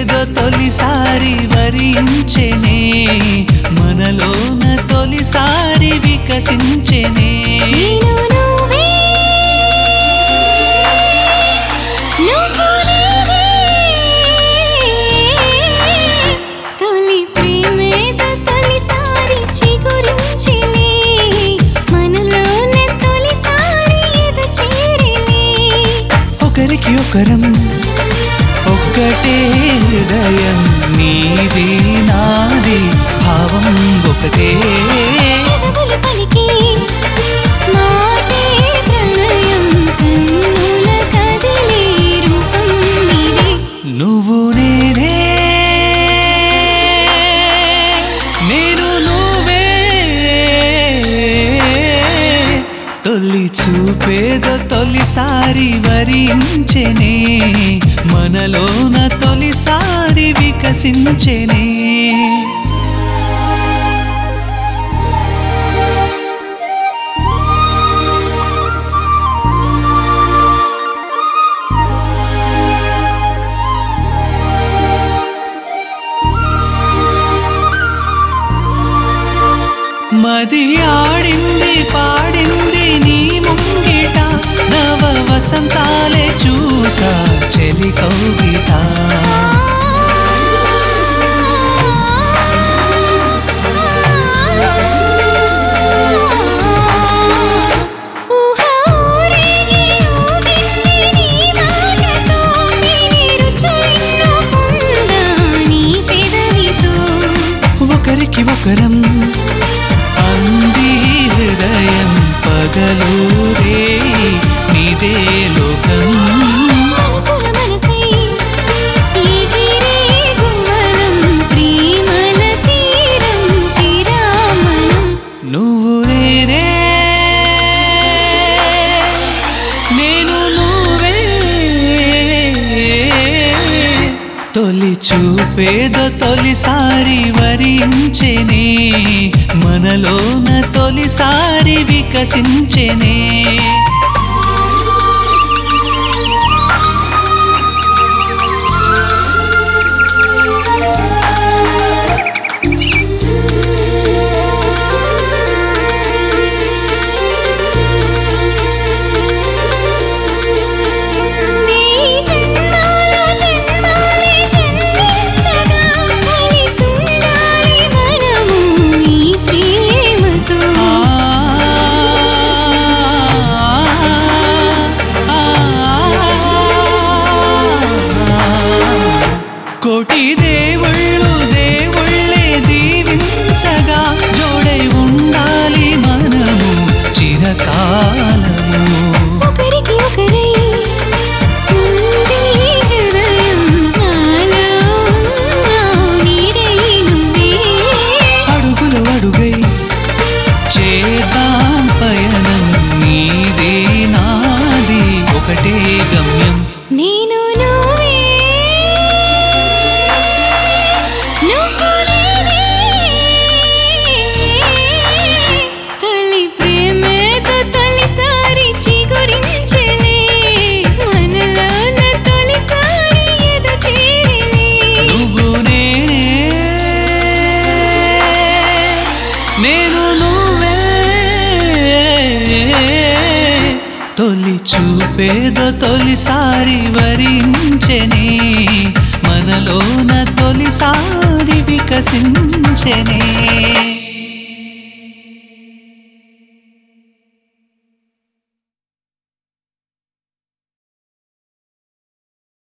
చూపేదో తొలిసారి వరించెనే మనలోన తొలిసారి వికసించెనే నేను నువ్వే నువ్వు నేనే తొలి ప్రేమేదో తొలిసారి చిగురించెలే మనలోనే తొలిసారి ఎద చేరెలే ఒకరికి ఒకరం ఒక్కటే హృదయం నీది నాది భావం ఒకటే పెదవులు పలికే మాటే ప్రణయం కన్నుల కదిలే రూపం నీదే నువ్వు నేనే నేను నువ్వే తొలి చూపేదో తొలిసారి వరించెనే మనలోన తొలిసారి వికసించెనే మది ఆడింది పాడింది నీ ముంగిట నవ వసంతాలే చూసా చెలి కౌగిట ఊహ ఊరేగి ఊగింది నీ మాటతో తిని రుచులెన్నో పొందా నీ పెదవితో ఒకరికి ఒకరం అంది హృదయం పగలు రే నీదే లోకం మనసుల మనసై ఎగిరే గువ్వలం ప్రేమల తీరం చిరామణం నువ్వు నేనే నేను నువ్వే తొలి చూపేదో తొలిసారి వరించెనే మనలోన తొలిసారి వికసించెనే వేయి జన్మాల జన్మాలే జన్మించగా కలిసుండాలి మనము ఈ ప్రేమతో కోటి దేవుళ్ళు దేవుళ్ళే దీవించగా జోడై ఉండాలి మనము చిరకాలము ఒకరికి ఒకరై ఉంది హృదయం నాలో నా నీడై నువ్వే అడుగులు అడుగై చేద్దాం పయనం నీది నాది ఒకటే గమ్యం నేను నువ్వే నువ్వు నేనే తొలి ప్రేమతో తొలిసారి చిగురించెలే మనలోన తొలిసారి ఎద చేరెలే నువ్వు నేనే నేను నువ్వే తొలి చూపేదో తొలిసారి వరించెనే మనలోన తొలిసారి వికసించెనే